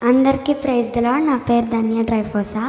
అందరికీ ప్రైజ్ దిలా నా పేరు ధన్య డ్రైఫోసా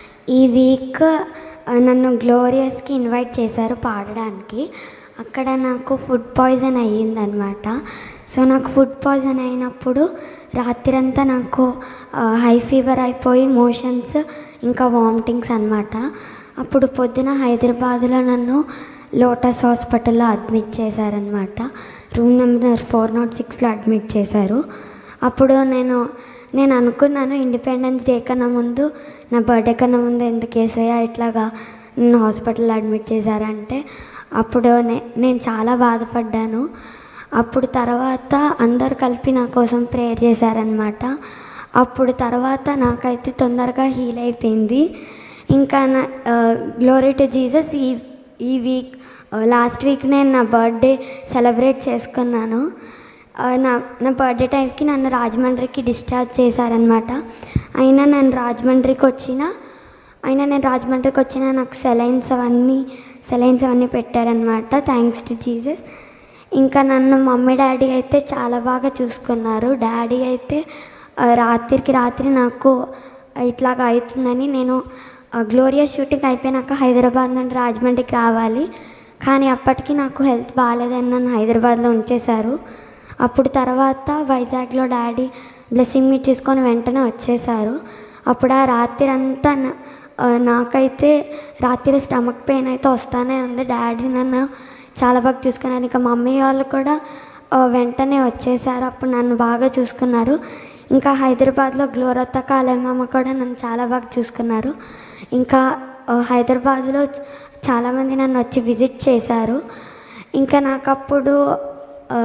ఈ వీక్ ఆ, నన్ను గ్లోరియస్కి ఇన్వైట్ చేశారు పాడడానికి అక్కడ నాకు ఫుడ్ పాయిజన్ అయ్యిందనమాట సో నాకు ఫుడ్ పాయిజన్ అయినప్పుడు రాత్రంతా నాకు హై ఫీవర్ అయిపోయి మోషన్స్ ఇంకా వామిటింగ్స్ అనమాట అప్పుడు పొద్దున హైదరాబాద్లో నన్ను లోటస్ హాస్పిటల్లో అడ్మిట్ చేశారనమాట రూమ్ నెంబర్ ఫోర్ నాట్ సిక్స్లో అడ్మిట్ చేశారు అప్పుడు నేను నేను అనుకున్నాను ఇండిపెండెన్స్ డే కన్నా ముందు నా బర్త్డే కన్నా ముందు ఎందుకు వేసాయా ఇట్లాగా నన్ను హాస్పిటల్లో అడ్మిట్ చేశారంటే అప్పుడు నే నేను చాలా బాధపడ్డాను అప్పుడు తర్వాత అందరు కలిపి నా కోసం ప్రేయర్ చేశారనమాట అప్పుడు తర్వాత నాకైతే తొందరగా హీల్ అయిపోయింది ఇంకా నా గ్లోరీ టు జీసస్ ఈ ఈ వీక్ లాస్ట్ వీక్ నేను నా బర్త్డే సెలబ్రేట్ చేసుకున్నాను ఆ, నా నా బర్త్డే టైంకి నన్ను రాజమండ్రికి డిశ్చార్జ్ చేశారనమాట అయినా నేను రాజమండ్రికి వచ్చిన అయినా నేను రాజమండ్రికి వచ్చిన నాకు సెలైన్స్ అవన్నీ సెలైన్స్ అవన్నీ పెట్టారనమాట థ్యాంక్స్ టు జీసస్ ఇంకా నన్ను మమ్మీ డాడీ అయితే చాలా బాగా చూసుకున్నారు డాడీ అయితే ఆ, రాత్రికి రాత్రి నాకు ఇట్లాగా అవుతుందని నేను గ్లోరియా షూటింగ్ అయిపోయినాక హైదరాబాద్ నుండి రాజమండ్రికి రావాలి కానీ అప్పటికి నాకు హెల్త్ బాగాలేదని నన్ను హైదరాబాద్లో ఉంచేశారు అప్పుడు తర్వాత వైజాగ్లో డాడీ బ్లెస్సింగ్ మీట్ తీసుకొని వెంటనే వచ్చేసారు అప్పుడు ఆ రాత్రి అంతా నా- ఆ, నాకైతే రాత్రి స్టమక్ పెయిన్ అయితే వస్తానే ఉంది డాడీ నన్ను చాలా బాగా చూసుకున్నారు ఇంకా మమ్మీ వాళ్ళు కూడా ఆ, వెంటనే వచ్చేసారు అప్పుడు నన్ను బాగా చూసుకున్నారు ఇంకా హైదరాబాద్లో గ్లోరత్త కాలేమమ్మ కూడా నన్ను చాలా బాగా చూసుకున్నారు ఇంకా ఆ, హైదరాబాద్లో చాలామంది నన్ను వచ్చి విజిట్ చేశారు ఇంకా నాకు అప్పుడు ఆ,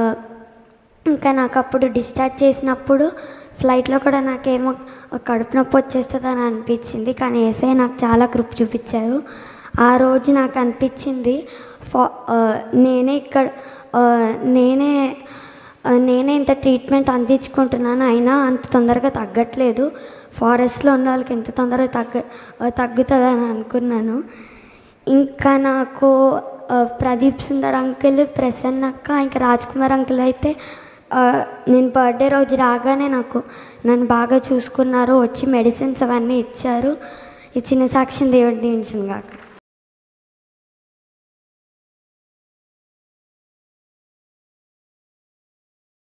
ఇంకా నాకు అప్పుడు డిశ్చార్జ్ చేసినప్పుడు ఫ్లైట్లో కూడా నాకేమో కడుపు నొప్పి వచ్చేస్తుంది అని అనిపించింది కానీ ఏసఐ నాకు చాలా కృప చూపించారు ఆ రోజు నాకు అనిపించింది ఫా ఆ, నేనే ఇక్కడ ఆ, నేనే ఆ, నేనే ఇంత ట్రీట్మెంట్ అందించుకుంటున్నాను అయినా అంత తొందరగా తగ్గట్లేదు ఫారెస్ట్లో ఉన్న వాళ్ళకి ఎంత తొందరగా తగ్గ ఆ, తగ్గుతుందని అనుకున్నాను ఇంకా నాకు ఆ, ప్రదీప్ సుందర్ అంకుల్ ప్రసన్న అక్క ఇంకా రాజ్ కుమార్ అంకుల్ అయితే ఆ, నేను బర్త్డే రోజు రాగానే నాకు నన్ను బాగా చూసుకున్నారు వచ్చి మెడిసిన్స్ అవన్నీ ఇచ్చారు ఇచ్చిన సాక్ష్యం దేవుడు దీవించిన కాక